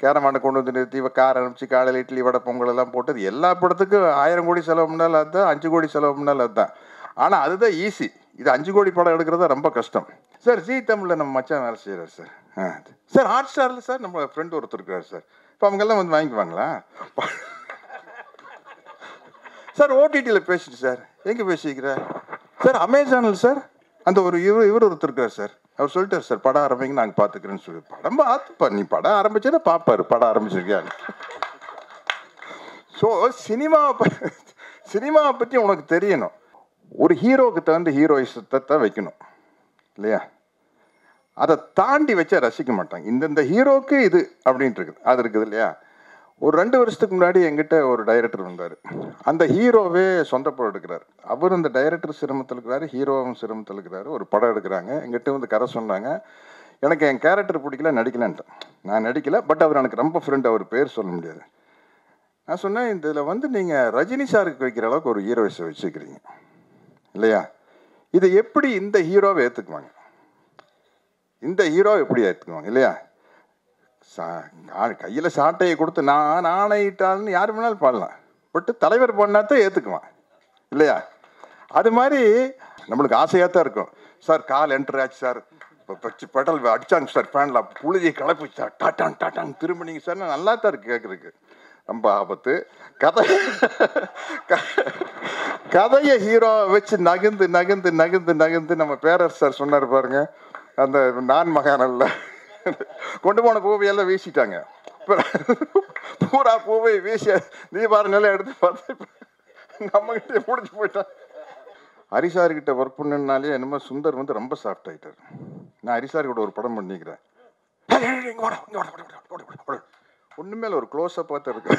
கேரமாண்டை கொண்டு வந்து நிறுத்தி இவ கார் அனுப்பிச்சு காலையில் இட்லி வடை பொங்கல் எல்லாம் போட்டது எல்லா படத்துக்கும் ஆயிரம் கோடி செலவு பண்ணாலும் அதுதான் அஞ்சு கோடி செலவு பண்ணாலும் அதுதான் ஆனால் அதுதான் ஈஸி இது அஞ்சு கோடி படம் எடுக்கிறது ரொம்ப கஷ்டம் சார் ஜி தமிழில் நம்ம மச்சான் வேலை செய்கிறார் சார் ஆ சார் ஹாட் ஸ்டாரில் சார் நம்ம ஃப்ரெண்டு ஒருத்தர் இருக்கார் சார் இப்போ அவங்கெல்லாம் வந்து வாங்கிக்குவாங்களா சார் ஓடிடியில் பேசிட்டு சார் எங்கே பேசிக்கிறார் சார் அமேசானில் சார் அந்த ஒரு இவர் இவர் ஒருத்தர் இருக்கார் சார் அவர் சொல்லிட்டார் சார் படம் ஆரம்பிங்க நாங்கள் பார்த்துக்கிறேன்னு சொல்லி படம் பார்த்துப்பா நீ படம் ஆரம்பிச்சேன்னா பார்ப்பாரு படம் ஆரம்பிச்சிருக்கியான்னு ஸோ சினிமாவை சினிமாவை பற்றி உனக்கு தெரியணும் ஒரு ஹீரோவுக்கு தகுந்த ஹீரோயிசத்தை தான் வைக்கணும் இல்லையா அதை தாண்டி வச்சா ரசிக்க மாட்டாங்க இந்தந்த ஹீரோக்கு இது அப்படின்ட்டு இருக்குது அது இருக்குது இல்லையா ஒரு ரெண்டு வருஷத்துக்கு முன்னாடி எங்கிட்ட ஒரு டைரக்டர் வந்தார் அந்த ஹீரோவே சொந்த படம் எடுக்கிறார் அவர் அந்த டைரக்டர் சிரமத்தில் இருக்கிறாரு ஹீரோவும் சிரமத்தில் இருக்கிறாரு ஒரு படம் எடுக்கிறாங்க எங்கிட்ட வந்து கதை சொன்னாங்க எனக்கு என் கேரக்டர் பிடிக்கல நடிக்கலன்ட்டேன் நான் நடிக்கல பட் அவர் எனக்கு ரொம்ப ஃப்ரெண்ட் அவர் பேர் சொல்ல முடியாது நான் சொன்னேன் இதில் வந்து நீங்கள் ரஜினி சாருக்கு வைக்கிற அளவுக்கு ஒரு ஹீரோயிஸை வச்சுக்கிறீங்க இல்லையா இதை எப்படி இந்த ஹீரோவை ஏற்றுக்குவாங்க இந்த ஹீரோ எப்படி ஏற்றுக்குவாங்க இல்லையா சா கையில் சாட்டையை கொடுத்து நான் ஆணையிட்டால்னு யார் வேணாலும் பாடலாம் பட்டு தலைவர் பண்ணாதான் ஏற்றுக்குவான் இல்லையா அது மாதிரி நம்மளுக்கு ஆசையாக தான் இருக்கும் சார் கால் என்ட்ரு ஆச்சு சார் இப்போ பச்சு பெடல் அடிச்சாங்க சார் ஃபேனில் புழுதியை கிளப்பி சார் டாட்டான் டாட்டான் திரும்பினீங்க சார் நல்லா தான் இருக்கு கேட்குறதுக்கு ரொம்ப ஆபத்து கதை கதையை ஹீரோ வச்சு நகர்ந்து நகர்ந்து நகர்ந்து நகர்ந்து நம்ம பேரர் சார் சொன்னார் பாருங்க அந்த நான் மகானல்ல கொண்டு போன பூவையெல்லாம் வீசிட்டாங்க பூரா பூவை வீசி தீபாரணையெல்லாம் எடுத்து பார்த்து நம்ம கிட்டே முடிச்சு போயிட்டான் ஹரிசார்கிட்ட ஒர்க் பண்ணனாலே என்னமோ சுந்தர் வந்து ரொம்ப சாஃப்ட் ஆயிட்டார் நான் ஹரிசார் கூட ஒரு படம் பண்ணிக்கிறேன் ஒண்ணுமே ஒரு க்ளோஸ் அப் பார்த்து இருக்கு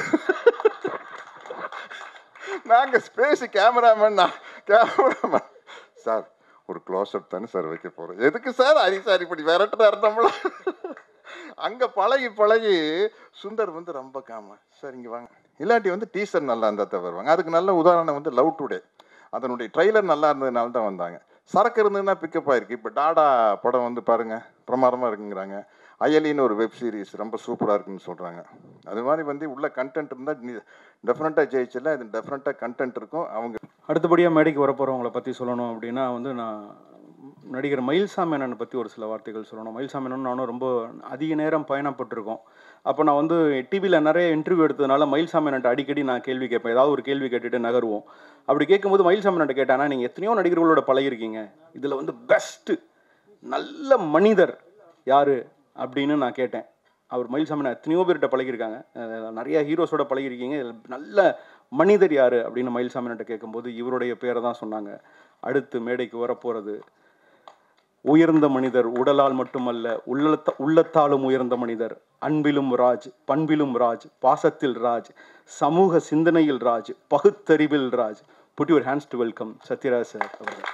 நாங்க ஸ்பேஸ் கேமராமேன் நான் கேமராமேன் சார் ஒரு க்ளோஸ் அப் தானே சார் வைக்க போறோம் எதுக்கு சார் ஹரிசார் இப்படி விரட்டுறாரு நம்மள அங்க பழகி பழகி சுந்தர் வந்து ரொம்ப காம சார் இங்க வாங்க இல்லாட்டி வந்து டீசர் நல்லா இருந்தால் தான் வருவாங்க அதுக்கு நல்ல உதாரணம் வந்து லவ் டுடே அதனுடைய ட்ரைலர் நல்லா இருந்ததுனால தான் வந்தாங்க சரக்கு இருந்ததுன்னா பிக்கப் ஆயிருக்கு இப்போ டாடா படம் வந்து பாருங்க பிரமாதமாக இருக்குங்கிறாங்க அயலின்னு ஒரு வெப் சீரிஸ் ரொம்ப சூப்பராக இருக்குன்னு சொல்கிறாங்க அது மாதிரி வந்து உள்ள கண்டென்ட் இருந்தால் டெஃபினட்டாக ஜெயிச்சல இது டெஃபினட்டாக கண்டென்ட் இருக்கும் அவங்க அடுத்தபடியாக மேடைக்கு வரப்போகிறவங்கள பற்றி சொல்லணும் அப்படின்னா வந்து நான் நடிகர் மயில்சாமி அண்ணனை பற்றி ஒரு சில வார்த்தைகள் சொல்லணும் மயில்சாமி அண்ணன் நானும் ரொம்ப அதிக நேரம் பயணப்பட்டிருக்கோம் அப்போ நான் வந்து டிவியில் நிறைய இன்டர்வியூ எடுத்ததுனால மயில்சாமி அண்ணன்ட்ட அடிக்கடி நான் கேள்வி கேட்பேன் ஏதாவது ஒரு கேள்வி கேட்டுட்டு நகருவோம் அப்படி கேட்கும்போது மயில்சாமி அண்ணன் கேட்டானா நீங்கள் எத்தனையோ நடிகர்களோட பழகிருக்கீங்க இதில் வந்து பெஸ்ட்டு நல்ல மனிதர் யார் அப்படின்னு நான் கேட்டேன் அவர் மயில்சாமி அண்ணன் எத்தனையோ பேர்கிட்ட பழகிருக்காங்க அஹ் நிறைய ஹீரோஸோட பழகிருக்கீங்க இதுல நல்ல மனிதர் யார் அப்படின்னு மயில்சாமி அண்ணன்ட்ட கேட்கும்போது இவருடைய பேரை தான் சொன்னாங்க அடுத்து மேடைக்கு வரப்போகிறது உயர்ந்த மனிதர் உடலால் மட்டுமல்ல உள்ளத்த உள்ளத்தாலும் உயர்ந்த மனிதர் அன்பிலும் ராஜ் பண்பிலும் ராஜ் பாசத்தில் ராஜ் சமூக சிந்தனையில் ராஜ் பகுத்தறிவில் Raj put your hands to welcome Sathyaraj sir அவர்கள்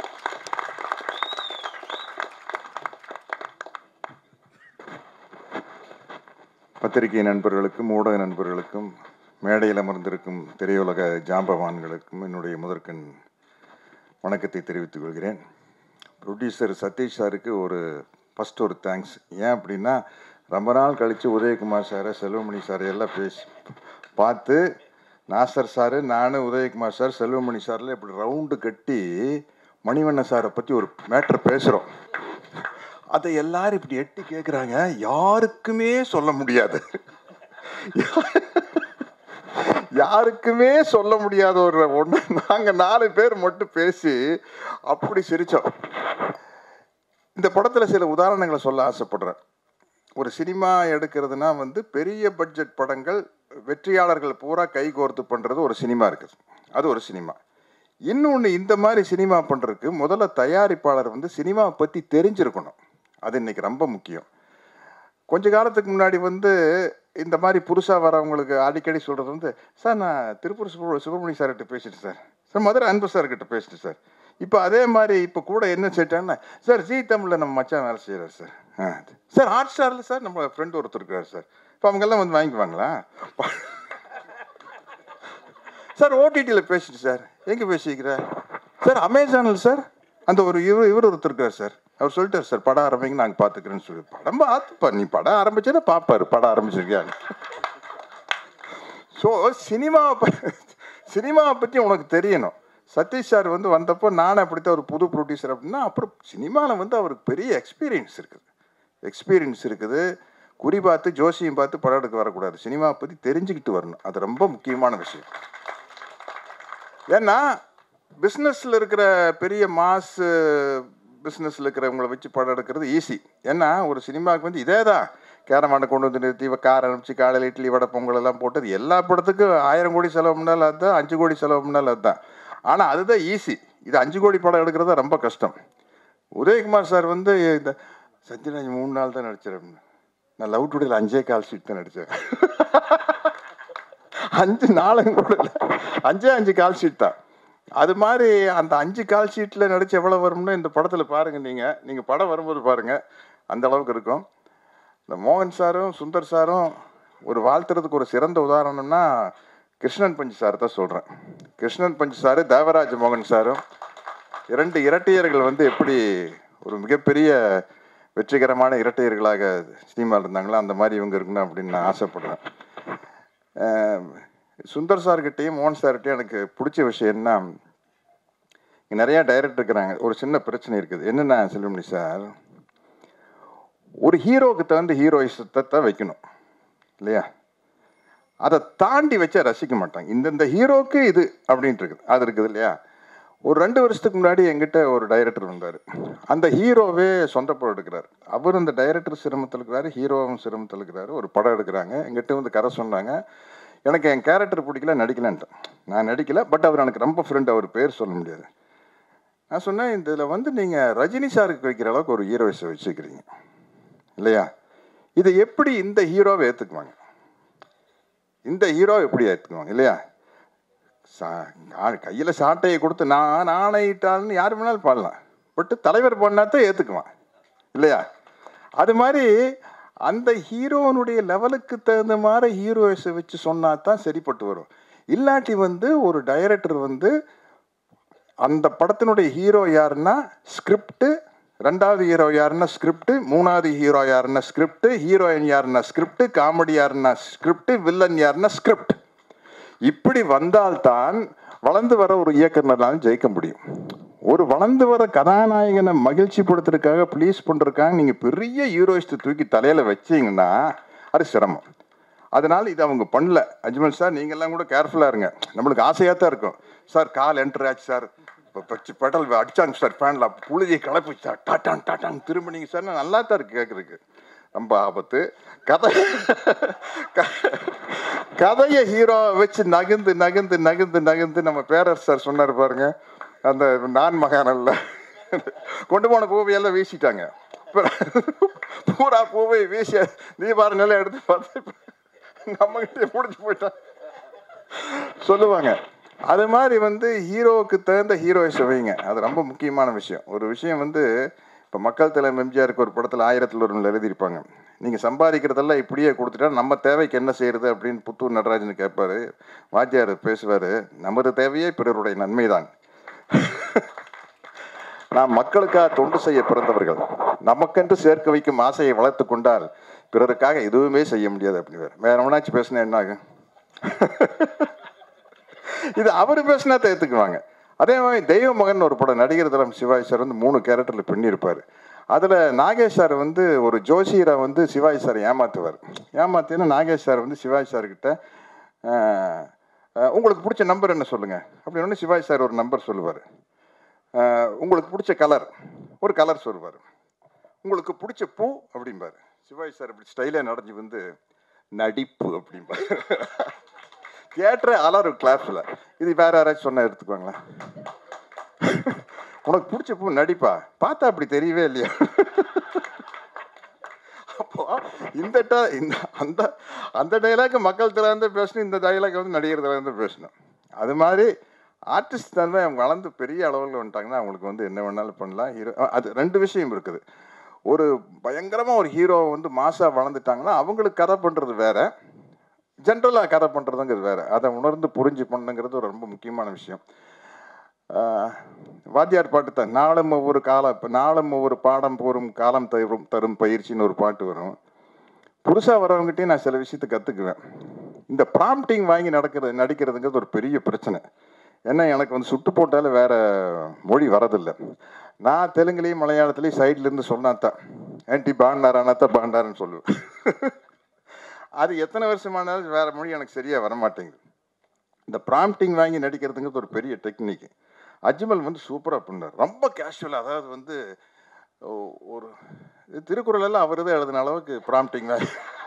பத்திரிகை நண்பர்களுக்கும் ஊடக நண்பர்களுக்கும் மேடையில் அமர்ந்திருக்கும் திரையுலக ஜாம்பவான்களுக்கும் என்னுடைய முதற்கண் வணக்கத்தை தெரிவித்துக் கொள்கிறேன் ப்ரொடியூசர் சதீஷ் சாருக்கு ஒரு ஃபஸ்ட் ஒரு தேங்க்ஸ் ஏன் அப்படின்னா ரொம்ப நாள் கழித்து உதயகுமார் சாரை செல்வமணி சாரை எல்லாம் பேசி பார்த்து நாசர் சார் நான் உதயகுமார் சார் செல்வமணி சாரில் இப்படி ரவுண்டு கட்டி மணிவண்ணன் சாரை பற்றி ஒரு மேட்ரு பேசுகிறோம் அதை எல்லாரும் இப்படி எட்டி கேட்குறாங்க யாருக்குமே சொல்ல முடியாது யாருக்குமே சொல்ல முடியாத ஒரு ஒன்று நாங்கள் நாலு பேர் மட்டும் பேசி அப்படி சிரித்தோம் இந்த படத்தில் சில உதாரணங்களை சொல்ல ஆசைப்படுறேன் ஒரு சினிமா எடுக்கிறதுனா வந்து பெரிய பட்ஜெட் படங்கள் வெற்றியாளர்கள் பூரா கை கோர்த்து பண்ணுறது ஒரு சினிமா இருக்குது அது ஒரு சினிமா இன்னொன்று இந்த மாதிரி சினிமா பண்ணுறதுக்கு முதல்ல தயாரிப்பாளர் வந்து சினிமாவை பற்றி தெரிஞ்சிருக்கணும் அது இன்னைக்கு ரொம்ப முக்கியம் கொஞ்ச காலத்துக்கு முன்னாடி வந்து இந்த மாதிரி புதுசாக வரவங்களுக்கு அடிக்கடி சொல்கிறது வந்து சார் நான் திருப்பூர் சுப்ர சுப்பிரமணிய சார்கிட்ட பேசிட்டேன் சார் சார் மதுரை அன்பு சார்கிட்ட பேசிட்டேன் சார் இப்போ அதே மாதிரி இப்போ கூட என்ன செய்யிட்டாங்கன்னா சார் ஜி தமிழில் நம்ம மச்சான் வேலை செய்கிறார் சார் ஆ சார் ஹாட் ஸ்டாரில் சார் நம்ம ஃப்ரெண்டு ஒருத்தர் இருக்கார் சார் இப்போ அவங்கெல்லாம் வந்து வாங்கிக்குவாங்களா சார் ஓடிடியில் பேசிட்டு சார் எங்கே பேசிக்கிறார் சார் அமேசானில் சார் அந்த ஒரு இவர் இவர் ஒருத்தர் இருக்கார் சார் அவர் சொல்லிட்டார் சார் படம் ஆரம்பிங்க நாங்கள் பார்த்துக்கிறேன்னு சொல்லி படம் பார்த்துப்பா நீ படம் ஆரம்பிச்சேன்னா பார்ப்பாரு படம் ஆரம்பிச்சிருக்கியா ஸோ சினிமாவை ப சினிமாவை பற்றி உனக்கு தெரியணும் சதீஷ் சார் வந்து வந்தப்போ நானே அப்படித்தான் ஒரு புது ப்ரொடியூசர் அப்படின்னா அப்புறம் சினிமாவில் வந்து அவருக்கு பெரிய எக்ஸ்பீரியன்ஸ் இருக்குது எக்ஸ்பீரியன்ஸ் இருக்குது குறி பார்த்து ஜோசியம் பார்த்து படம் எடுக்க வரக்கூடாது சினிமாவை பற்றி தெரிஞ்சுக்கிட்டு வரணும் அது ரொம்ப முக்கியமான விஷயம் ஏன்னா பிஸ்னஸில் இருக்கிற பெரிய மாஸ் பிஸ்னஸில் இருக்கிறவங்கள வச்சு படம் எடுக்கிறது ஈஸி ஏன்னா ஒரு சினிமாவுக்கு வந்து இதே தான் கேரமாண்டை கொண்டு வந்து நிறுத்தி இவ கார் அனுப்பிச்சு காலையில் இட்லி வடை பொங்கல் எல்லாம் போட்டது எல்லா படத்துக்கும் ஆயிரம் கோடி செலவு பண்ணாலும் அதுதான் அஞ்சு கோடி செலவு பண்ணாலும் அதுதான் ஆனால் அதுதான் ஈஸி இது அஞ்சு கோடி படம் எடுக்கிறது ரொம்ப கஷ்டம் உதயகுமார் சார் வந்து இந்த சத்யராஜ் மூணு நாள் தான் நடிச்சார் அப்படின்னு நான் லவ் டுடேல அஞ்சே கால் ஷீட் தான் நடித்தேன் அஞ்சு நாளும் கூட இல்லை அஞ்சே அஞ்சு கால் ஷீட் தான் அது மாதிரி அந்த அஞ்சு கால் ஷீட்டில் நடிச்சு எவ்வளோ வரும்னு இந்த படத்தில் பாருங்கள் நீங்கள் நீங்கள் படம் வரும்போது பாருங்கள் அந்த அளவுக்கு இருக்கும் இந்த மோகன் சாரும் சுந்தர் சாரும் ஒரு வாழ்த்துறதுக்கு ஒரு சிறந்த உதாரணம்னா கிருஷ்ணன் பஞ்சு சார் தான் சொல்கிறேன் கிருஷ்ணன் பஞ்சு சார் தேவராஜ் மோகன் சாரும் இரண்டு இரட்டையர்கள் வந்து எப்படி ஒரு மிகப்பெரிய வெற்றிகரமான இரட்டையர்களாக சினிமாவில் இருந்தாங்களோ அந்த மாதிரி இவங்க இருக்கணும் அப்படின்னு நான் ஆசைப்படுறேன் அஹ் சுந்தர் சார்கிட்டையும் மோகன் சார்கிட்டையும் எனக்கு பிடிச்ச விஷயம் என்ன இங்க நிறைய டைரக்டர் இருக்கிறாங்க ஒரு சின்ன பிரச்சனை இருக்குது என்னென்ன செல்வமணி சார் ஒரு ஹீரோவுக்கு தகுந்த ஹீரோயிசத்தை தான் வைக்கணும் இல்லையா அதை தாண்டி வச்சா ரசிக்க மாட்டாங்க இந்தந்த ஹீரோக்கு இது அப்படின்ட்டு இருக்குது அது இருக்குது இல்லையா ஒரு ரெண்டு வருஷத்துக்கு முன்னாடி எங்கிட்ட ஒரு டைரக்டர் வந்தார் அந்த ஹீரோவே சொந்த படம் எடுக்கிறார் அவர் அந்த டைரக்டர் சிரமத்தில் இருக்கிறாரு ஹீரோவும் சிரமத்தில் இருக்கிறாரு ஒரு படம் எடுக்கிறாங்க எங்கிட்ட வந்து கதை சொன்னாங்க எனக்கு என் கேரக்டர் பிடிக்கல நடிக்கலன்ட்டேன் நான் நடிக்கல பட் அவர் எனக்கு ரொம்ப ஃப்ரெண்ட் அவர் பேர் சொல்ல முடியாது நான் சொன்னேன் இதில் வந்து நீங்கள் ரஜினி சாருக்கு வைக்கிற அளவுக்கு ஒரு ஹீரோயிஸை வச்சுக்கிறீங்க இல்லையா இதை எப்படி இந்த ஹீரோவை ஏற்றுக்குவாங்க இந்த ஹீரோ எப்படி ஏற்றுக்குவாங்க இல்லையா சா கையில் சாட்டையை கொடுத்து நான் ஆணையிட்டால்னு யார் வேணாலும் பாடலாம் பட் தலைவர் பண்ணா தான் ஏற்றுக்குவான் இல்லையா அது மாதிரி அந்த ஹீரோனுடைய லெவலுக்கு தகுந்த மாதிரி ஹீரோஸை வச்சு சொன்னா தான் சரிப்பட்டு வரும் இல்லாட்டி வந்து ஒரு டைரக்டர் வந்து அந்த படத்தினுடைய ஹீரோ யாருன்னா ஸ்கிரிப்ட் ரெண்டாவது ஹீரோ யாருன்னா ஸ்கிரிப்ட் மூணாவது ஹீரோ யாருன்னா ஸ்கிரிப்ட் ஹீரோயின் யாருன்னா ஸ்கிரிப்ட் காமெடி யாருன்னா ஸ்கிரிப்ட் வில்லன் யாருன்னா ஸ்கிரிப்ட் இப்படி வந்தால்தான் வளர்ந்து வர ஒரு இயக்குனரால் ஜெயிக்க முடியும் ஒரு வளர்ந்து வர கதாநாயகனை மகிழ்ச்சி படுத்துறதுக்காக ப்ளீஸ் பண்ணுறதுக்காக நீங்கள் பெரிய ஹீரோயிஸ்ட் தூக்கி தலையில் வச்சீங்கன்னா அது சிரமம் அதனால இது அவங்க பண்ணல அஜ்மல் சார் நீங்கள்லாம் கூட கேர்ஃபுல்லாக இருங்க நம்மளுக்கு ஆசையாக தான் இருக்கும் சார் கால் என்ட்ரு ஆச்சு சார் இப்போ பச்சு பெடல் அடிச்சாங்க சார் ஃபேனில் புழுதியை கிளப்பி சார் டாட்டான் டாட்டான் திரும்பினீங்க சார் நல்லா தான் இருக்கு கேட்குறதுக்கு ரொம்ப ஆபத்து கதை க- கதையை ஹீரோ வச்சு நகர்ந்து நகர்ந்து நகர்ந்து நகர்ந்து நம்ம பேரரசு சார் சொன்னார் பாருங்க அந்த நான் மகானல்ல கொண்டு போன பூவையெல்லாம் வீசிட்டாங்க பூரா பூவை வீசி தீபாவளி நிலை எடுத்து பார்த்து நம்ம கிட்டே முடிச்சு போயிட்டான் சொல்லுவாங்க அது மாதிரி வந்து ஹீரோவுக்கு தகுந்த ஹீரோயிஸை வைங்க அது ரொம்ப முக்கியமான விஷயம் ஒரு விஷயம் வந்து இப்போ மக்கள் தலைவர் எம்ஜிஆருக்கு ஒரு படத்தில் ஆயிரத்தில் ஒரு எழுதியிருப்பாங்க நீங்கள் சம்பாதிக்கிறதெல்லாம் இப்படியே கொடுத்துட்டா நம்ம தேவைக்கு என்ன செய்யறது அப்படின்னு புத்தூர் நடராஜன் கேட்பாரு வாத்தியார் பேசுவார் நமது தேவையே பிறருடைய நன்மைதான் நாம் மக்களுக்காக தொண்டு செய்ய பிறந்தவர்கள் நமக்கென்று சேர்க்க வைக்கும் ஆசையை வளர்த்து கொண்டால் பிறருக்காக எதுவுமே செய்ய முடியாது அப்படின்னு வேற எவனாச்சும் பேசினா என்ன ஆகும் இது அவர் பேசினா தான் ஏற்றுக்குவாங்க அதே மாதிரி தெய்வ மகன் ஒரு படம் நடிகர் தலம் சிவாஜி சார் வந்து மூணு கேரக்டரில் பண்ணியிருப்பார் அதில் நாகேஷ் சார் வந்து ஒரு ஜோசியரை வந்து சிவாஜி சார் ஏமாத்துவார் ஏமாத்தினா நாகேஷ் சார் வந்து சிவாஜி சார்கிட்ட "அஹ், அஹ், உங்களுக்கு பிடிச்ச நம்பர் என்ன சொல்லுங்கள் அப்படின்னு உடனே சிவாஜி சார் ஒரு நம்பர் சொல்லுவார் உங்களுக்கு பிடிச்ச கலர் ஒரு கலர் சொல்லுவார் உங்களுக்கு பிடிச்ச பூ அப்படிம்பாரு சிவாஜி சார் இப்படி ஸ்டைலாக நடந்து வந்து நடிப்பு அப்படிம்பாரு தியேட்டரே அலரும் கிளாஸில் இது வேற யாராச்சும் சொன்னா எடுத்துக்குவாங்களா உனக்கு பிடிச்ச பூ நடிப்பா பார்த்தா அப்படி தெரியவே இல்லையா அப்போ இந்த ட- இந்த அந்த அந்த டைலாக் மக்கள் திறந்து பேசணும் இந்த டைலாக் வந்து நடிகர் திறந்து பேசணும் அது மாதிரி ஆர்டிஸ்ட் தன்மை அவங்க வளர்ந்து பெரிய அளவில் வந்துட்டாங்கன்னா அவங்களுக்கு வந்து என்ன வேணாலும் பண்ணலாம் ஹீரோ அது ரெண்டு விஷயம் இருக்குது ஒரு பயங்கரமாக ஒரு ஹீரோ வந்து மாசாக வளர்ந்துட்டாங்கன்னா அவங்களுக்கு கதை பண்ணுறது வேற ஜென்ரலாக கதை பண்ணுறதுங்கிறது வேற அதை உணர்ந்து புரிஞ்சு பண்ணுங்கிறது ஒரு ரொம்ப முக்கியமான விஷயம் ஆஹ் வாத்தியார் பாட்டு தான் நாளும் ஒவ்வொரு காலம் இப்போ நாளும் ஒவ்வொரு பாடம் போரும் காலம் தரும் தரும் பயிற்சின்னு ஒரு பாட்டு வரும் புதுசாக வரவங்ககிட்டயும் நான் சில விஷயத்தை கற்றுக்குவேன் இந்த ப்ராம்ப்டிங் வாங்கி நடக்கிறது நடிக்கிறதுங்கிறது ஒரு பெரிய பிரச்சனை ஏன்னா எனக்கு வந்து சுட்டு போட்டாலும் வேற மொழி வரதில்லை நான் தெலுங்குலேயும் மலையாளத்துலேயும் சைட்ல இருந்து சொன்னாதான் ஏன்டி பாண்டாரானாத்தா பாண்டாருன்னு சொல்லுவேன் அது எத்தனை வருஷமானாலும் வேற மொழி எனக்கு சரியா வர மாட்டேங்குது இந்த ப்ராம்ப்டிங் வாங்கி நடிக்கிறதுங்கிறது ஒரு பெரிய டெக்னிக் அஜ்மல் வந்து சூப்பராக பண்ணார் ரொம்ப கேஷுவல் அதாவது வந்து ஓ- ஒரு இது திருக்குறள் எல்லாம் அவர் தான் எழுதின அளவுக்கு ப்ராம்ப்டிங் வாங்கி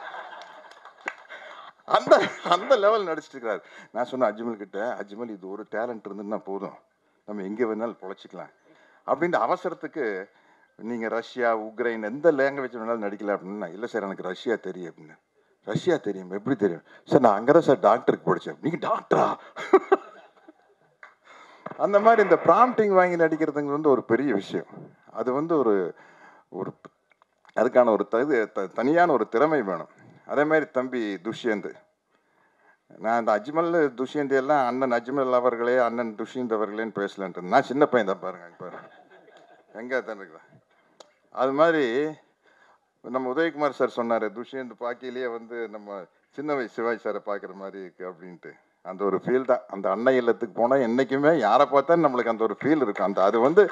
அந்த அந்த லெவல் நடிச்சிட்டு இருக்காரு நான் சொன்னேன் அஜ்மல் கிட்ட அஜ்மல் இது ஒரு டேலண்ட் இருந்துன்னா போதும் நம்ம எங்கே வேணாலும் பொழைச்சிக்கலாம் அப்படின்ற அவசரத்துக்கு நீங்கள் ரஷ்யா உக்ரைன் எந்த லாங்குவேஜ் வேணாலும் நடிக்கல அப்படின்னா இல்லை சார் எனக்கு ரஷ்யா தெரியும் அப்படின்னு ரஷ்யா தெரியும் எப்படி தெரியும் சார் நான் அங்கே தான் சார் டாக்டருக்கு படித்தேன் நீங்கள் டாக்டரா அந்த மாதிரி இந்த ப்ராம்ப்டிங் வாங்கி நடிக்கிறதுங்க வந்து ஒரு பெரிய விஷயம் அது வந்து ஒரு ஒரு அதுக்கான ஒரு தகு த- தனியான ஒரு திறமை வேணும் அதே மாதிரி தம்பி துஷ்யந்த் நான் இந்த அஜ்மல் துஷ்யந்த் எல்லாம் அண்ணன் அஜ்மல் அவர்களே அண்ணன் துஷ்யந்த் அவர்களேன்னு பேசலன்ட்டு நான் சின்ன பையன் தான் பாருங்க இப்போ எங்கே தான் இருக்கிறேன் அது மாதிரி நம்ம உதயகுமார் சார் சொன்னார் துஷ்யந்த் பாக்கியிலேயே வந்து நம்ம சின்ன வயசு சிவாஜி சாரை பார்க்குற மாதிரி இருக்கு அப்படின்ட்டு அந்த ஒரு ஃபீல் தான் அந்த அன்னை இல்லத்துக்கு போனால் என்றைக்குமே யாரை பார்த்தா நம்மளுக்கு அந்த ஒரு ஃபீல் இருக்கும் அந்த அது வந்து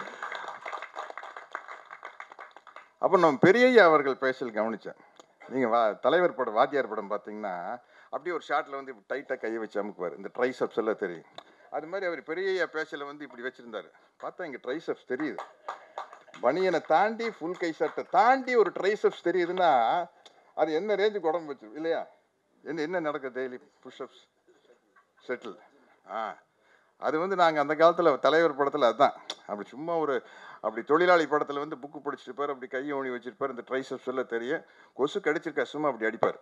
அப்போ நம்ம பெரியய்யா அவர்கள் பேசல் கவனித்தேன் நீங்கள் வா தலைவர் படம் வாத்தியார் படம் பார்த்தீங்கன்னா அப்படியே ஒரு ஷாட்டில் வந்து இப்படி டைட்டாக கையை வச்சு அமுக்குவார் இந்த ட்ரைசப்ஸ் எல்லாம் தெரியும் அது மாதிரி அவர் பெரியய்யா பேசல வந்து இப்படி வச்சுருந்தாரு பார்த்தா இங்கே ட்ரைசப்ஸ் தெரியுது பனியனை தாண்டி ஃபுல் கை சட்டை தாண்டி ஒரு ட்ரைசப்ஸ் தெரியுதுன்னா அது என்ன ரேஞ்சுக்கு உடம்பு வச்சு இல்லையா என்ன என்ன நடக்குது டெய்லி புஷ்அப்ஸ் செட்டில் ஆ அது வந்து நாங்கள் அந்த காலத்தில் தலைவர் படத்தில் அதுதான் அப்படி சும்மா ஒரு அப்படி தொழிலாளி படத்தில் வந்து புக்கு படிச்சிருப்பார் அப்படி கையை ஊனி வச்சிருப்பார் இந்த ட்ரைசப்ஸ் எல்லாம் தெரியும் கொசு கடிச்சிருக்கா சும்மா அப்படி அடிப்பார்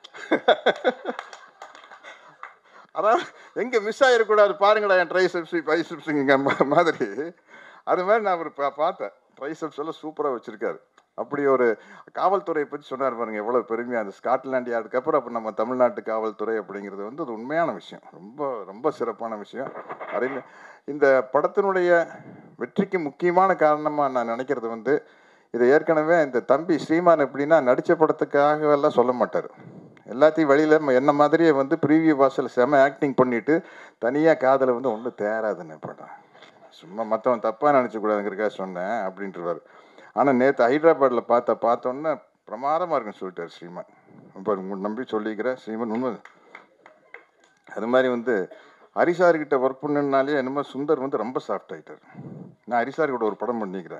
அதான் எங்கே மிஸ் ஆகிடக்கூடாது பாருங்கடா என் ட்ரைசப்ஸ் பைசப்ஸுங்க மாதிரி அது மாதிரி நான் அவர் பா பார்த்தேன் ட்ரைசப்ஸ் எல்லாம் சூப்பராக வச்சுருக்காரு அப்படி ஒரு காவல்துறையை பற்றி சொன்னார் பாருங்க எவ்வளோ பெருமையாக அந்த ஸ்காட்லாண்ட் யார்டுக்கு அப்புறம் அப்போ நம்ம தமிழ்நாட்டு காவல்துறை அப்படிங்கிறது வந்து அது உண்மையான விஷயம் ரொம்ப ரொம்ப சிறப்பான விஷயம் அதே மா- இந்த படத்தினுடைய வெற்றிக்கு முக்கியமான காரணமாக நான் நினைக்கிறது வந்து இதை ஏற்கனவே இந்த தம்பி ஸ்ரீமான் எப்படின்னா நடித்த படத்துக்காக எல்லாம் சொல்ல மாட்டார் எல்லாத்தையும் வழியில் என்ன மாதிரியே வந்து ப்ரீவியூ வாசல் செம ஆக்டிங் பண்ணிட்டு தனியாக காதலை வந்து ஒன்றும் தேராதுன்னு படம் சும்மா மற்றவன் தப்பாக நினச்சக்கூடாதுங்கிறக்காக சொன்னேன் அப்படின்றவார் ஆனால் நேற்று ஹைதராபாத்தில் பார்த்த பார்த்தோன்னே பிரமாதமாக இருக்குன்னு சொல்லிட்டார் ஸ்ரீமான் இப்போ உங்களை நம்பி சொல்லிக்கிறேன் ஸ்ரீமான் உண்மை அது மாதிரி வந்து ஹரிசார் கிட்ட ஒர்க் பண்ணனாலே என்னமோ சுந்தர் வந்து ரொம்ப சாஃப்ட் ஆயிட்டார் நான் ஹரிசார் கூட ஒரு படம் பண்ணிக்கிறேன்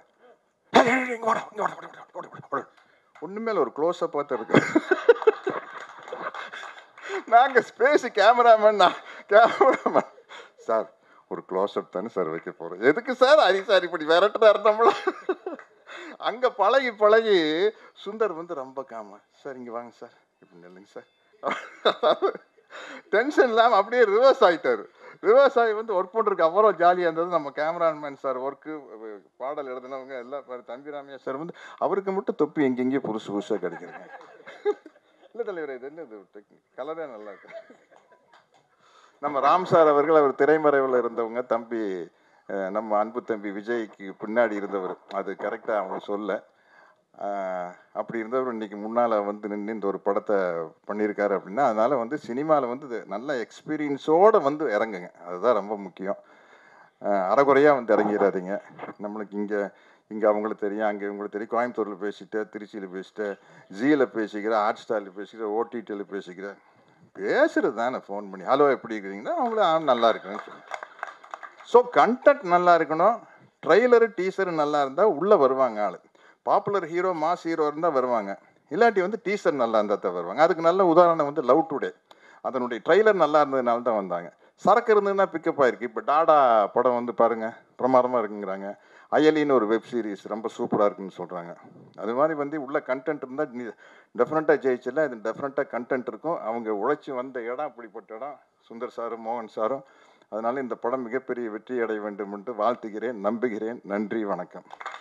ஒண்ணுமே இல்லை ஒரு க்ளோஸ் அப் பார்த்து இருக்கு நாங்க ஸ்பேஸ் கேமராமேன் நான் கேமராமேன் சார் ஒரு க்ளோஸ் அப் தானே சார் வைக்க போறோம் எதுக்கு சார் ஹரிசார் இப்படி விரட்டுறாரு நம்மள அங்க பழகி பழகி சுந்தர் வந்து ரொம்ப காம சார் இங்க வாங்க சார் இப்படி நில்லுங்க சார் டென்ஷன் இல்லாமல் அப்படியே ரிவர்ஸ் ஆயிட்டாரு ரிவர்ஸ் ஆகி வந்து ஒர்க் பண்ணுறதுக்கு அவ்வளோ ஜாலியாக இருந்தது நம்ம கேமராமேன் சார் ஒர்க்கு பாடல் எழுதினவங்க எல்லாம் பாரு, தம்பி ராமையா சார் வந்து அவருக்கு மட்டும் தொப்பி எங்கெங்கேயோ புதுசு புதுசாக கிடைக்குதுங்க இல்லை தலைவர் இது என்ன இது டெக்னிக் கலரே நல்லா இருக்கு நம்ம ராம் சார் அவர்கள் அவர் திரைமறைவில் இருந்தவங்க தம்பி அஹ், நம்ம அன்பு தம்பி விஜய்க்கு பின்னாடி இருந்தவர் அது கரெக்டாக அவங்க சொல்ல அஹ், அப்படி இருந்தவர் இன்னைக்கு முன்னால் வந்து நின்று இந்த ஒரு படத்தை பண்ணியிருக்காரு அப்படின்னா அதனால வந்து சினிமாவில் வந்து இது நல்ல எக்ஸ்பீரியன்ஸோடு வந்து இறங்குங்க அதுதான் ரொம்ப முக்கியம் அஹ், அரைகுறையாக வந்து இறங்கிடாதீங்க நம்மளுக்கு இங்கே இங்கே அவங்களுக்கு தெரியும் அங்கே இவங்களுக்கு தெரியும் கோயம்புத்தூரில் பேசிட்டேன் திருச்சியில் பேசிட்டேன் ஜியில் பேசிக்கிறேன் ஹாட் ஸ்டாரில் பேசிக்கிறேன் ஓடிடியில் பேசிக்கிறேன் பேசுறது தானே ஃபோன் பண்ணி ஹலோ எப்படி இருக்கிறீங்கன்னா அவங்கள ஆ நல்லா இருக்குன்னு சொல்லுங்க ஸோ கண்டென்ட் நல்லா இருக்கணும் ட்ரெய்லரு டீசரு நல்லா இருந்தால் உள்ளே வருவாங்க ஆள் பாப்புலர் ஹீரோ மாஸ் ஹீரோ இருந்தால் வருவாங்க இல்லாட்டி வந்து டீசர் நல்லா இருந்தால் தான் வருவாங்க அதுக்கு நல்ல உதாரணம் வந்து லவ் டுடே அதனுடைய ட்ரெய்லர் நல்லா இருந்ததுனால தான் வந்தாங்க சரக்கு இருந்ததுன்னா பிக்கப் ஆயிருக்கு இப்போ டாடா படம் வந்து பாருங்க பிரமாதமாக இருக்குங்கிறாங்க அயலின்னு ஒரு வெப் சீரிஸ் ரொம்ப சூப்பராக இருக்குன்னு சொல்கிறாங்க அது மாதிரி வந்து உள்ள கண்டென்ட் இருந்தால் நீ டெஃபினட்டாக ஜெயிச்சிடல இது டெஃபினட்டாக கண்டென்ட் இருக்கும் அவங்க உழைச்சி வந்த இடம் அப்படிப்பட்ட இடம் சுந்தர் சாரும் மோகன் சாரும் அதனால இந்த படம் மிகப்பெரிய வெற்றி அடைய வேண்டும் என்று வாழ்த்துகிறேன் நம்புகிறேன் நன்றி வணக்கம்